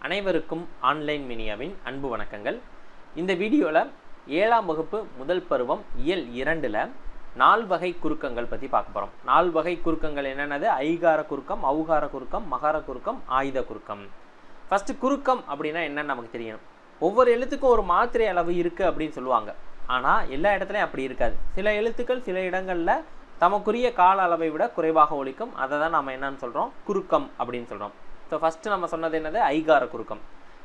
அனைவருக்கும் ஆன்லைன் மினியாவின் அன்பு வணக்கங்கள் இந்த வீடியோவில் ஏழாம் வகுப்பு முதல் பருவம் இயல் இரண்டில் நால் வகை குறுக்கங்கள் பற்றி பார்க்க போகிறோம் நால் வகை குறுக்கங்கள் என்னென்னது ஐகார குறுக்கம் ஔகார குறுக்கம் மகார குறுக்கம் ஆயுத குறுக்கம் ஃபஸ்ட்டு குறுக்கம் அப்படின்னா என்னன்னு நமக்கு தெரியணும் ஒவ்வொரு எழுத்துக்கும் ஒரு மாத்திரை அளவு இருக்குது அப்படின்னு சொல்லுவாங்க ஆனால் எல்லா இடத்துலையும் அப்படி இருக்காது சில எழுத்துக்கள் சில இடங்களில் தமக்குரிய கால அளவை விட குறைவாக ஒலிக்கும் அதை தான் நம்ம என்னன்னு சொல்கிறோம் குறுக்கம் அப்படின்னு சொல்கிறோம் ஸோ ஃபஸ்ட்டு நம்ம சொன்னது என்னது ஐகார குறுக்கம்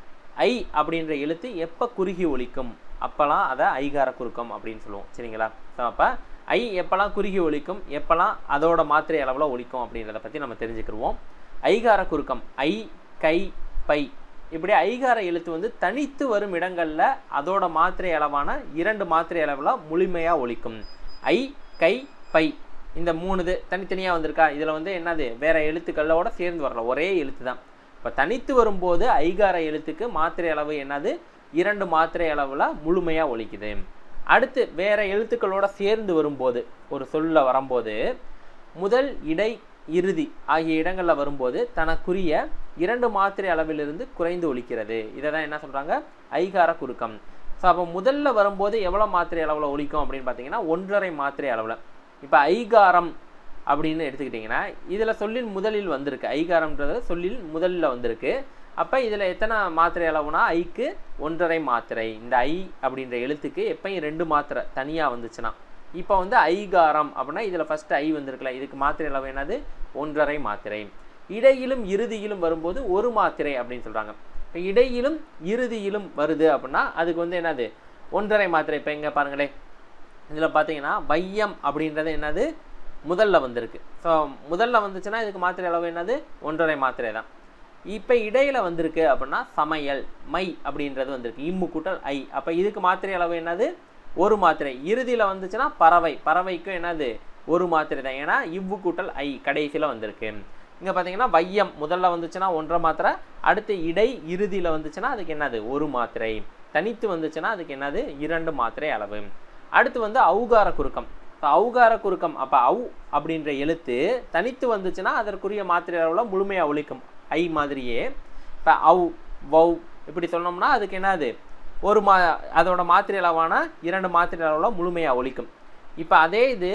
ஐ அப்படின்ற எழுத்து எப்போ குறுகி ஒலிக்கும் அப்போல்லாம் அதை ஐகார குறுக்கம் அப்படின்னு சொல்லுவோம் சரிங்களா ஸோ அப்போ ஐ எப்போல்லாம் குறுகி ஒலிக்கும் எப்போல்லாம் அதோட மாத்திரை அளவில் ஒலிக்கும் அப்படின்றத பற்றி நம்ம தெரிஞ்சுக்கிடுவோம் ஐகார குறுக்கம் ஐ கை பை இப்படி ஐகார எழுத்து வந்து தனித்து வரும் இடங்களில் அதோட மாத்திரை அளவான இரண்டு மாத்திரை அளவில் முழுமையாக ஒலிக்கும் ஐ கை பை இந்த மூணுது தனித்தனியாக வந்திருக்கா இதில் வந்து என்னது வேற எழுத்துக்களோட சேர்ந்து வரல ஒரே எழுத்து தான் இப்போ தனித்து வரும்போது ஐகார எழுத்துக்கு மாத்திரை அளவு என்னது இரண்டு மாத்திரை அளவில் முழுமையாக ஒலிக்குது அடுத்து வேற எழுத்துக்களோட சேர்ந்து வரும்போது ஒரு சொல்ல வரும்போது முதல் இடை இறுதி ஆகிய இடங்களில் வரும்போது தனக்குரிய இரண்டு மாத்திரை அளவிலிருந்து குறைந்து ஒலிக்கிறது இதை தான் என்ன சொல்கிறாங்க ஐகார குறுக்கம் ஸோ அப்போ முதல்ல வரும்போது எவ்வளோ மாத்திரை அளவில் ஒலிக்கும் அப்படின்னு பார்த்தீங்கன்னா ஒன்றரை மாத்திரை அளவில் இப்போ ஐகாரம் அப்படின்னு எடுத்துக்கிட்டிங்கன்னா இதில் சொல்லின் முதலில் வந்திருக்கு ஐகாரம்ன்றது சொல்லில் முதலில் வந்திருக்கு அப்போ இதில் எத்தனை மாத்திரை அளவுனா ஐக்கு ஒன்றரை மாத்திரை இந்த ஐ அப்படின்ற எழுத்துக்கு எப்பயும் ரெண்டு மாத்திரை தனியாக வந்துச்சுன்னா இப்போ வந்து ஐகாரம் அப்படின்னா இதில் ஃபஸ்ட்டு ஐ வந்திருக்கல இதுக்கு மாத்திரை அளவு என்னது ஒன்றரை மாத்திரை இடையிலும் இறுதியிலும் வரும்போது ஒரு மாத்திரை அப்படின்னு சொல்கிறாங்க இப்போ இடையிலும் இறுதியிலும் வருது அப்படின்னா அதுக்கு வந்து என்னது ஒன்றரை மாத்திரை இப்போ எங்கே பாருங்களேன் இதில் பார்த்தீங்கன்னா வையம் அப்படின்றது என்னது முதல்ல வந்திருக்கு ஸோ முதல்ல வந்துச்சுன்னா இதுக்கு மாத்திரை அளவு என்னது ஒன்றரை மாத்திரை தான் இப்போ இடையில வந்திருக்கு அப்படின்னா சமையல் மை அப்படின்றது வந்திருக்கு இம்மு கூட்டல் ஐ அப்போ இதுக்கு மாத்திரை அளவு என்னது ஒரு மாத்திரை இறுதியில் வந்துச்சுன்னா பறவை பறவைக்கும் என்னது ஒரு மாத்திரை தான் ஏன்னா இவ்வு கூட்டல் ஐ கடைசியில் வந்திருக்கு இங்கே பார்த்தீங்கன்னா வையம் முதல்ல வந்துச்சுன்னா ஒன்றரை மாத்திரை அடுத்து இடை இறுதியில் வந்துச்சுன்னா அதுக்கு என்னது ஒரு மாத்திரை தனித்து வந்துச்சுன்னா அதுக்கு என்னது இரண்டு மாத்திரை அளவு அடுத்து வந்து ஔகார குறுக்கம் இப்போ ஔகார குறுக்கம் அப்போ ஔ அப்படின்ற எழுத்து தனித்து வந்துச்சுன்னா அதற்குரிய மாத்திரை அளவில் முழுமையாக ஒழிக்கும் ஐ மாதிரியே இப்போ ஔ வௌ இப்படி சொன்னோம்னா அதுக்கு என்னது ஒரு மா அதோட மாத்திரை அளவான இரண்டு மாத்திரை அளவில் முழுமையாக ஒழிக்கும் இப்போ அதே இது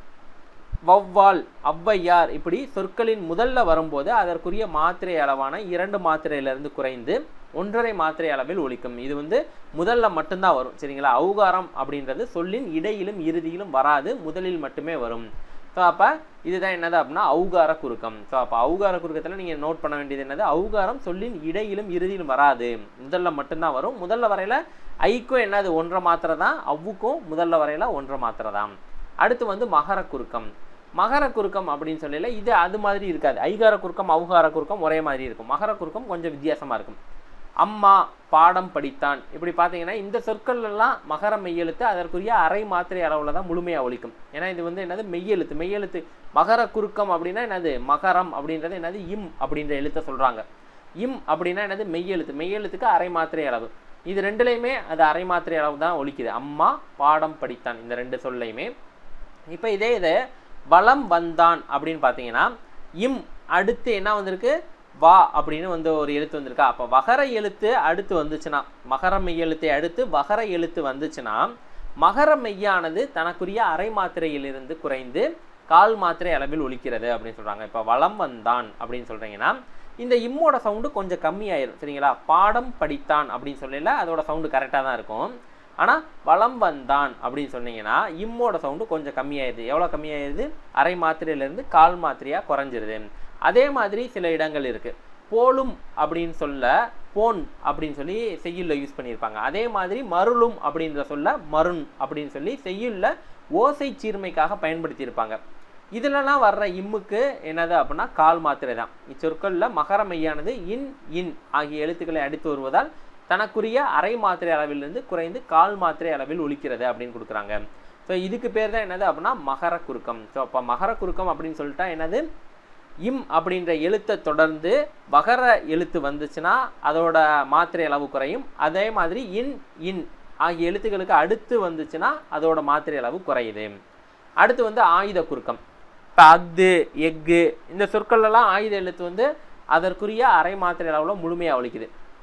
வௌவால் ஔவையார் இப்படி சொற்களின் முதல்ல வரும்போது அதற்குரிய மாத்திரை அளவான இரண்டு மாத்திரையிலிருந்து குறைந்து ஒன்றரை மாத்திரை அளவில் ஒழிக்கும் இது வந்து முதல்ல மட்டும்தான் வரும் சரிங்களா ஔகாரம் அப்படின்றது சொல்லின் இடையிலும் இறுதியிலும் வராது முதலில் மட்டுமே வரும் ஸோ அப்போ இதுதான் என்னது அப்படின்னா ஔகார குறுக்கம் ஸோ அப்போ ஔகார குறுக்கத்தில் நீங்கள் நோட் பண்ண வேண்டியது என்னது ஔகாரம் சொல்லின் இடையிலும் இறுதியிலும் வராது முதல்ல மட்டும்தான் வரும் முதல்ல வரையில் ஐக்கும் என்னது ஒன்றரை மாத்திரை தான் அவ்வுக்கும் முதல்ல வரையில் ஒன்றரை மாத்திரை தான் அடுத்து வந்து மகர குறுக்கம் மகர குறுக்கம் அப்படின்னு சொல்லல இது அது மாதிரி இருக்காது ஐகார குறுக்கம் ஔகார குறுக்கம் ஒரே மாதிரி இருக்கும் மகர குறுக்கம் கொஞ்சம் வித்தியாசமாக இருக்கும் அம்மா பாடம் படித்தான் இப்படி பார்த்தீங்கன்னா இந்த சொற்கள் எல்லாம் மகர மெய்யெழுத்து அதற்குரிய அரை மாத்திரை அளவில் தான் முழுமையாக ஒழிக்கும் ஏன்னா இது வந்து என்னது மெய்யெழுத்து மெய்யெழுத்து மகர குறுக்கம் அப்படின்னா என்னது மகரம் அப்படின்றது என்னது இம் அப்படின்ற எழுத்தை சொல்கிறாங்க இம் அப்படின்னா என்னது மெய்யெழுத்து மெய்யெழுத்துக்கு அரை மாத்திரை அளவு இது ரெண்டுலேயுமே அது அரை மாத்திரை அளவு தான் ஒழிக்குது அம்மா பாடம் படித்தான் இந்த ரெண்டு சொல்லையுமே இப்போ இதே இதை வளம் வந்தான் அப்படின்னு பார்த்தீங்கன்னா இம் அடுத்து என்ன வந்திருக்கு வா அப்படின்னு வந்து ஒரு எழுத்து வந்திருக்கா அப்போ வகர எழுத்து அடுத்து வந்துச்சுன்னா மகர மெய் எழுத்தை அடுத்து வகர எழுத்து வந்துச்சுன்னா மகர மெய்யானது தனக்குரிய அரை மாத்திரையிலிருந்து குறைந்து கால் மாத்திரை அளவில் ஒழிக்கிறது அப்படின்னு சொல்கிறாங்க இப்போ வளம் வந்தான் அப்படின்னு சொல்கிறீங்கன்னா இந்த இம்மோட சவுண்டு கொஞ்சம் கம்மியாயிரும் சரிங்களா பாடம் படித்தான் அப்படின்னு சொல்லல அதோட சவுண்டு கரெக்டாக தான் இருக்கும் ஆனால் வளம் வந்தான் அப்படின்னு சொன்னீங்கன்னா இம்மோட சவுண்டு கொஞ்சம் கம்மியாயிருது எவ்வளோ கம்மியாயிருது அரை மாத்திரையிலேருந்து கால் மாத்திரையாக குறைஞ்சிருது அதே மாதிரி சில இடங்கள் இருக்குது போலும் அப்படின்னு சொல்ல போன் அப்படின்னு சொல்லி செய்யுளில் யூஸ் பண்ணியிருப்பாங்க அதே மாதிரி மருளும் அப்படின்ற சொல்ல மருண் அப்படின்னு சொல்லி செய்யுளில் ஓசை சீர்மைக்காக பயன்படுத்தியிருப்பாங்க இதிலலாம் வர்ற இம்முக்கு என்னது அப்படின்னா கால் மாத்திரை தான் இச்சொற்களில் மகர மையானது இன் இன் ஆகிய எழுத்துக்களை அடித்து வருவதால் தனக்குரிய அரை மாத்திரை அளவிலிருந்து குறைந்து கால் மாத்திரை அளவில் ஒழிக்கிறது அப்படின்னு கொடுக்குறாங்க ஸோ இதுக்கு பேர் தான் என்னது அப்படின்னா மகர குறுக்கம் ஸோ அப்போ மகர குறுக்கம் அப்படின்னு சொல்லிட்டா என்னது இம் அப்படின்ற எழுத்தை தொடர்ந்து வகர எழுத்து வந்துச்சுன்னா அதோட மாத்திரை அளவு குறையும் அதே மாதிரி இன் இன் ஆகிய எழுத்துக்களுக்கு அடுத்து வந்துச்சுன்னா அதோட மாத்திரை அளவு குறையுது அடுத்து வந்து ஆயுத குறுக்கம் இப்போ அஃது எஃகு இந்த சொற்கள்லாம் ஆயுத எழுத்து வந்து அதற்குரிய அரை மாத்திரை அளவில் முழுமையாக ஒழிக்குது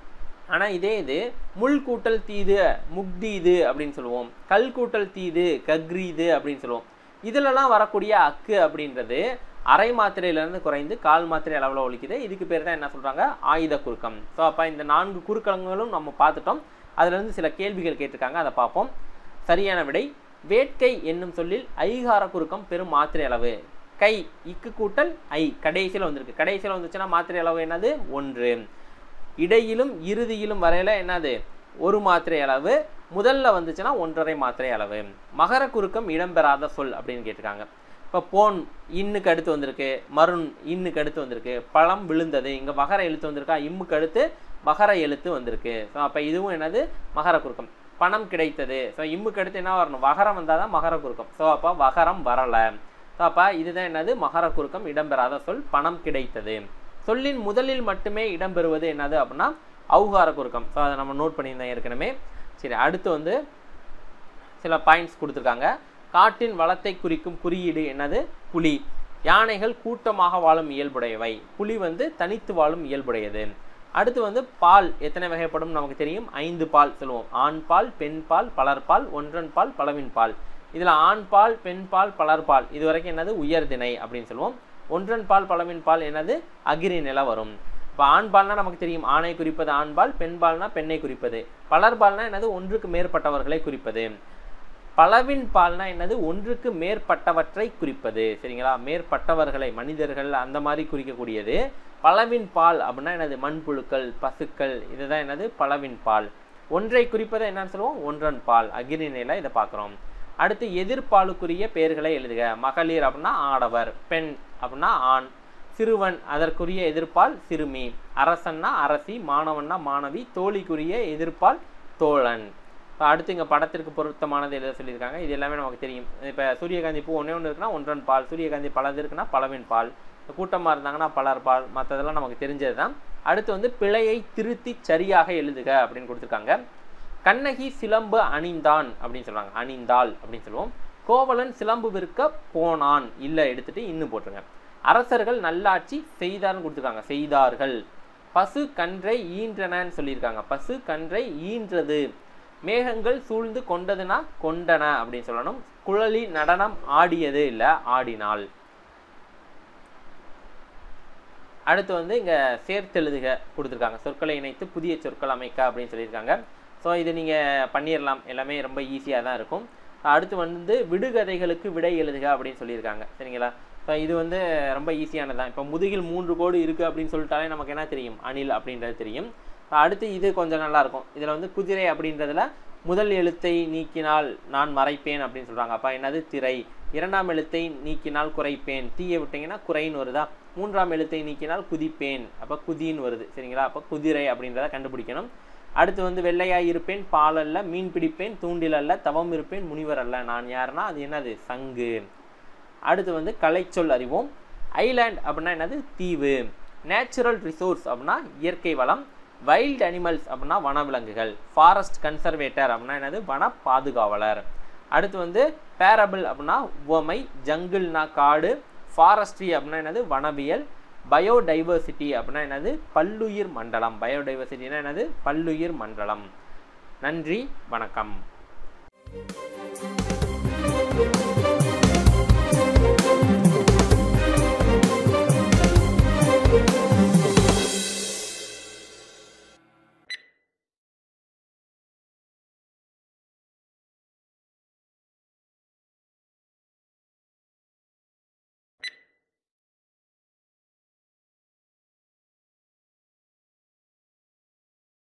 ஆனால் இதே இது முள் கூட்டல் தீது முக்தீது அப்படின்னு சொல்லுவோம் கல் கூட்டல் தீது கக்ரீது அப்படின்னு சொல்லுவோம் இதிலலாம் வரக்கூடிய அக்கு அப்படின்றது அரை மாத்திரையிலேருந்து குறைந்து கால் மாத்திரை அளவில் ஒழிக்குது இதுக்கு பேர் தான் என்ன சொல்கிறாங்க ஆயுத குறுக்கம் ஸோ அப்போ இந்த நான்கு குறுக்கங்களும் நம்ம பார்த்துட்டோம் அதுலேருந்து சில கேள்விகள் கேட்டிருக்காங்க அதை பார்ப்போம் சரியான விடை வேட்கை என்னும் சொல்லில் ஐகார குறுக்கம் பெரும் மாத்திரை அளவு கை இக்கு கூட்டல் ஐ கடைசியில் வந்திருக்கு கடைசியில் வந்துச்சுன்னா மாத்திரை அளவு என்னது ஒன்று இடையிலும் இறுதியிலும் வரையில என்னது ஒரு மாத்திரை அளவு முதல்ல வந்துச்சுன்னா ஒன்றரை மாத்திரை அளவு மகர குறுக்கம் இடம்பெறாத சொல் அப்படின்னு கேட்டிருக்காங்க இப்போ போன் இன்னுக்கு அடுத்து வந்திருக்கு மருண் இன்னுக்கு அடுத்து வந்திருக்கு பழம் விழுந்தது இங்கே மகர எழுத்து வந்திருக்கா இம்முக்கு அடுத்து மகர எழுத்து வந்திருக்கு ஸோ அப்போ இதுவும் என்னது மகர குறுக்கம் பணம் கிடைத்தது ஸோ இம்முக்கு அடுத்து என்ன வரணும் வகரம் வந்தால் தான் மகர குறுக்கம் ஸோ அப்போ வகரம் வரலை ஸோ அப்போ இதுதான் என்னது மகர குறுக்கம் இடம்பெறாத சொல் பணம் கிடைத்தது சொல்லின் முதலில் மட்டுமே இடம்பெறுவது என்னது அப்படின்னா ஔகார குறுக்கம் ஸோ அதை நம்ம நோட் பண்ணியிருந்தோம் ஏற்கனவே சரி அடுத்து வந்து சில பாயிண்ட்ஸ் கொடுத்துருக்காங்க காட்டின் வளத்தை குறிக்கும் குறியீடு என்னது புலி யானைகள் கூட்டமாக வாழும் இயல்புடையவை புலி வந்து தனித்து வாழும் இயல்புடையது அடுத்து வந்து பால் எத்தனை வகைப்படும் நமக்கு தெரியும் ஐந்து பால் சொல்லுவோம் ஆண் பால் பெண் பால் பலர்பால் ஒன்றன் பால் பலவின் பால் இதில் ஆண் பால் பெண் பால் பலர்பால் இது வரைக்கும் என்னது உயர்திணை அப்படின்னு சொல்லுவோம் ஒன்றன் பால் பலவின் பால் என்னது அகிரி நில வரும் இப்போ ஆண் பால்னா நமக்கு தெரியும் ஆணை குறிப்பது ஆண்பால் பெண் பால்னா பெண்ணை குறிப்பது பலர்பால்னா என்னது ஒன்றுக்கு மேற்பட்டவர்களை குறிப்பது பலவின் பால்னா என்னது ஒன்றுக்கு மேற்பட்டவற்றை குறிப்பது சரிங்களா மேற்பட்டவர்களை மனிதர்கள் அந்த மாதிரி குறிக்கக்கூடியது பலவின் பால் அப்படின்னா என்னது மண்புழுக்கள் பசுக்கள் இதுதான் என்னது பலவின் பால் ஒன்றை குறிப்பதை என்னன்னு சொல்லுவோம் ஒன்றன் பால் அகிரி நிலை இதை பார்க்குறோம் அடுத்து எதிர்பாலுக்குரிய பெயர்களை எழுதுக மகளிர் அப்படின்னா ஆடவர் பெண் அப்படின்னா ஆண் சிறுவன் அதற்குரிய எதிர்ப்பால் சிறுமி அரசன்னா அரசி மாணவன்னா மாணவி தோழிக்குரிய எதிர்ப்பால் தோழன் இப்போ அடுத்து இங்கே படத்திற்கு பொருத்தமானது எழுத சொல்லியிருக்காங்க இது எல்லாமே நமக்கு தெரியும் இப்போ சூரியகாந்தி பூ ஒன்றே ஒன்று இருக்குன்னா ஒன்றன் பால் சூரியகாந்தி பலது இருக்குன்னா பலவின் பால் கூட்டமாக இருந்தாங்கன்னா பலர் பால் மற்றதெல்லாம் நமக்கு தெரிஞ்சது தான் அடுத்து வந்து பிழையை திருத்தி சரியாக எழுதுக அப்படின்னு கொடுத்துருக்காங்க கண்ணகி சிலம்பு அணிந்தான் அப்படின்னு சொல்கிறாங்க அணிந்தாள் அப்படின்னு சொல்லுவோம் கோவலன் சிலம்பு விற்க போனான் இல்லை எடுத்துட்டு இன்னும் போட்டுருங்க அரசர்கள் நல்லாட்சி செய்தார்னு கொடுத்துருக்காங்க செய்தார்கள் பசு கன்றை ஈன்றனன்னு சொல்லியிருக்காங்க பசு கன்றை ஈன்றது மேகங்கள் சூழ்ந்து கொண்டதுன்னா கொண்டன அப்படின்னு சொல்லணும் குழலி நடனம் ஆடியது இல்லை ஆடினாள் அடுத்து வந்து இங்கே சேர்த்தெழுதுக கொடுத்துருக்காங்க சொற்களை இணைத்து புதிய சொற்கள் அமைக்க அப்படின்னு சொல்லியிருக்காங்க ஸோ இது நீங்கள் பண்ணிடலாம் எல்லாமே ரொம்ப ஈஸியாக தான் இருக்கும் அடுத்து வந்து விடுகதைகளுக்கு விடை எழுதுக அப்படின்னு சொல்லியிருக்காங்க சரிங்களா ஸோ இது வந்து ரொம்ப ஈஸியானது தான் இப்போ முதுகில் மூன்று கோடு இருக்குது அப்படின்னு சொல்லிட்டாலே நமக்கு என்ன தெரியும் அணில் அப்படின்றது தெரியும் அடுத்து இது கொஞ்சம் நல்லாயிருக்கும் இதில் வந்து குதிரை அப்படின்றதுல முதல் எழுத்தை நீக்கினால் நான் மறைப்பேன் அப்படின்னு சொல்கிறாங்க அப்போ என்னது திரை இரண்டாம் எழுத்தை நீக்கினால் குறைப்பேன் தீயை விட்டிங்கன்னா குறைன்னு வருதா மூன்றாம் எழுத்தை நீக்கினால் குதிப்பேன் அப்போ குதின்னு வருது சரிங்களா அப்போ குதிரை அப்படின்றத கண்டுபிடிக்கணும் அடுத்து வந்து வெள்ளையாய் இருப்பேன் பால் அல்ல மீன் பிடிப்பேன் தூண்டில் அல்ல தவம் இருப்பேன் முனிவர் அல்ல நான் யாருன்னா அது என்னது சங்கு அடுத்து வந்து கலைச்சொல் அறிவோம் ஐலாண்ட் அப்படின்னா என்னது தீவு நேச்சுரல் ரிசோர்ஸ் அப்படின்னா இயற்கை வளம் வைல்ட் அனிமல்ஸ் அப்படின்னா வனவிலங்குகள் ஃபாரஸ்ட் கன்சர்வேட்டர் அப்படின்னா என்னது வன பாதுகாவலர் அடுத்து வந்து பேரபிள் அப்படின்னா உவமை ஜங்கிள்னா காடு ஃபாரஸ்ட்ரி அப்படின்னா என்னது வனவியல் பயோடைவர்சிட்டி அப்படின்னா என்னது பல்லுயிர் மண்டலம் பயோடைவர்சிட்டினா என்னது பல்லுயிர் மண்டலம் நன்றி வணக்கம்